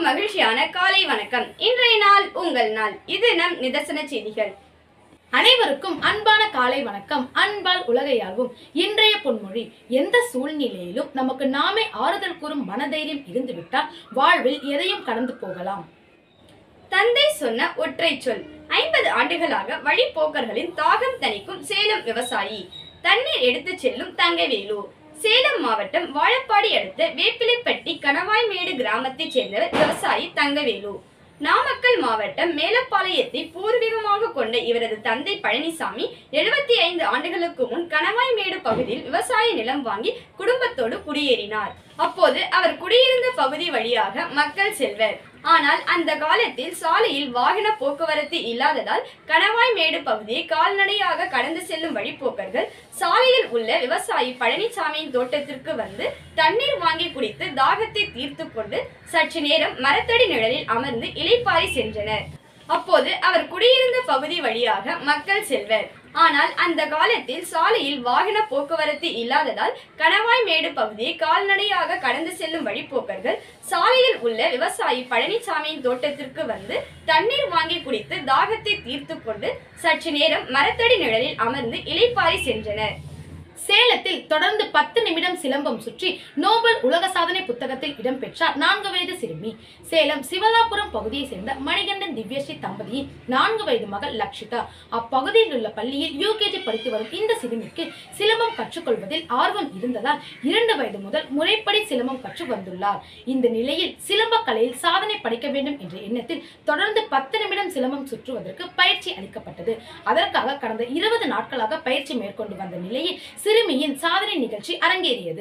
மகிழ்ச்சியான காலை வணக்கம் இன்றைய நாள் உங்கள் நாள் இது நம் நிதர்சன செய்திகள் அனைவருக்கும் அன்பான காலை வணக்கம் அன்பால் உலகையாகும் இன்றைய பொன்மொழி எந்த சூழ்நிலையிலும் நமக்கு நாமே ஆறுதல் கூறும் மனதைரியம் இருந்துவிட்டால் வாழ்வில் எதையும் கடந்து போகலாம் தந்தை சொன்ன ஒற்றை சொல் ஐம்பது ஆண்டுகளாக வழிப்போக்கர்களின் தாகம் தணிக்கும் சேலம் விவசாயி தண்ணீர் எடுத்துச் செல்லும் தங்கவேலு சேலம் மாவட்டம் வாழப்பாடி அடுத்த வேப்பிலைப்பட்டி கணவாய்மேடு கிராமத்தைச் சேர்ந்தவர் விவசாயி தங்கவேலு நாமக்கல் மாவட்டம் மேலப்பாளையத்தை பூர்வீகமாக கொண்ட இவரது தந்தை பழனிசாமி எழுபத்தி ஐந்து ஆண்டுகளுக்கு முன் கணவாய்மேடு பகுதியில் விவசாய நிலம் வாங்கி குடும்பத்தோடு குடியேறினார் அப்போது அவர் குடியிருந்த பகுதி வழியாக மக்கள் செல்வர் ஆனால் அந்த காலத்தில் சாலையில் வாகன போக்குவரத்து இல்லாததால் கணவாய்மேடு பகுதியை கால்நடையாக கடந்து செல்லும் வழிப்போக்கர்கள் சாலையில் உள்ள விவசாயி பழனிசாமியின் தோட்டத்திற்கு வந்து தண்ணீர் வாங்கி குடித்து தாகத்தை தீர்த்து கொண்டு சற்று நேரம் மரத்தடி நிழலில் அமர்ந்து இலைப்பாரி சென்றனர் அப்போது அவர் குடியிருந்த பகுதி வழியாக மக்கள் செல்வர் ஆனால் அந்த காலத்தில் சாலையில் வாகன போக்குவரத்து இல்லாததால் கணவாய்மேடு பகுதியை கால்நடையாக கடந்து செல்லும் வழிப்போக்கர்கள் சாலையில் உள்ள விவசாயி பழனிசாமியின் தோட்டத்திற்கு வந்து தண்ணீர் வாங்கி குடித்து தாகத்தை தீர்த்து கொண்டு சற்று நேரம் மரத்தடி நிழலில் அமர்ந்து இலைப்பாரி சென்றனர் சேலத்தில் தொடர்ந்து பத்து நிமிடம் சிலம்பம் சுற்றி நோபல் உலக சாதனை புத்தகத்தில் இடம்பெற்றார் நான்கு வயது சிறுமி சேலம் சிவலாபுரம் பகுதியைச் சேர்ந்த மணிகண்டன் திவ்யஸ்ரீ தம்பதியின் நான்கு வயது மகள் லக்ஷிதா அப்பகுதியில் உள்ள பள்ளியில் யூகேஜி படித்து வரும் இந்த சிறுமிக்கு சிலம்பம் கற்றுக்கொள்வதில் ஆர்வம் இருந்ததால் இரண்டு வயது முதல் முறைப்படி சிலம்பம் கற்று வந்துள்ளார் இந்த நிலையில் சிலம்ப கலையில் சாதனை படைக்க வேண்டும் என்ற எண்ணத்தில் தொடர்ந்து பத்து நிமிடம் சிலம்பம் சுற்றுவதற்கு பயிற்சி அளிக்கப்பட்டது அதற்காக கடந்த இருபது நாட்களாக பயிற்சி மேற்கொண்டு வந்த நிலையில் சிறுமியின் சாதனை நிகழ்ச்சி அரங்கேறியது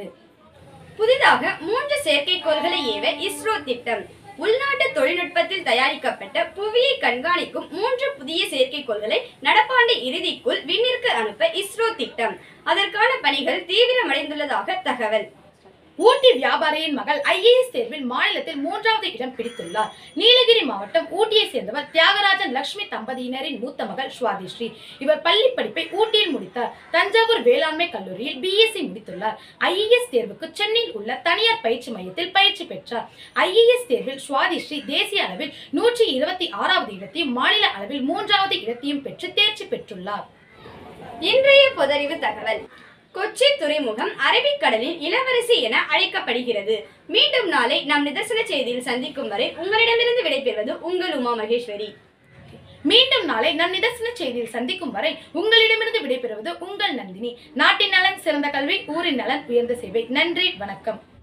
புதிதாக மூன்று செயற்கைக்கோள்களை ஏவ இஸ்ரோ திட்டம் உள்நாட்டு தொழில்நுட்பத்தில் தயாரிக்கப்பட்ட புவியை கண்காணிக்கும் மூன்று புதிய செயற்கைக்கோள்களை நடப்பாண்டு இறுதிக்குள் விண்ணிற்கு அனுப்ப இஸ்ரோ திட்டம் அதற்கான பணிகள் தீவிரமடைந்துள்ளதாக தகவல் ஊட்டி வியாபாரியின் மகள் ஐஏஎஸ் தேர்வில் மாநிலத்தில் மூன்றாவது இடம் பிடித்துள்ளார் நீலகிரி மாவட்டம் ஊட்டியை சேர்ந்தவர் தியாகராஜன் லட்சுமி தம்பதியினரின் மூத்த மகள் சுவாதி ஸ்ரீ இவர் பள்ளி படிப்பை ஊட்டியில் முடித்தார் தஞ்சாவூர் வேளாண்மை கல்லூரியில் பிஎஸ்சி முடித்துள்ளார் ஐஏஎஸ் தேர்வுக்கு சென்னையில் உள்ள தனியார் பயிற்சி மையத்தில் பயிற்சி பெற்றார் ஐஏஎஸ் தேர்வில் சுவாதி ஸ்ரீ தேசிய அளவில் நூற்றி இருபத்தி ஆறாவது இடத்தையும் மாநில அளவில் மூன்றாவது இடத்தையும் பெற்று தேர்ச்சி பெற்றுள்ளார் இன்றைய பொதறிவு தகவல் கொச்சி துறைமுகம் அரபிக்கடலின் இளவரசி என அழைக்கப்படுகிறது மீண்டும் நாளை நம் நிதர்சன செய்தியில் சந்திக்கும் வரை உங்களிடமிருந்து விடைபெறுவது உங்கள் உமா மகேஸ்வரி மீண்டும் நாளை நம் நிதர்சன செய்தியில் சந்திக்கும் வரை உங்களிடமிருந்து விடைபெறுவது உங்கள் நந்தினி நாட்டின் நலன் சிறந்த கல்வி ஊரின் நலன் உயர்ந்த சேவை நன்றி வணக்கம்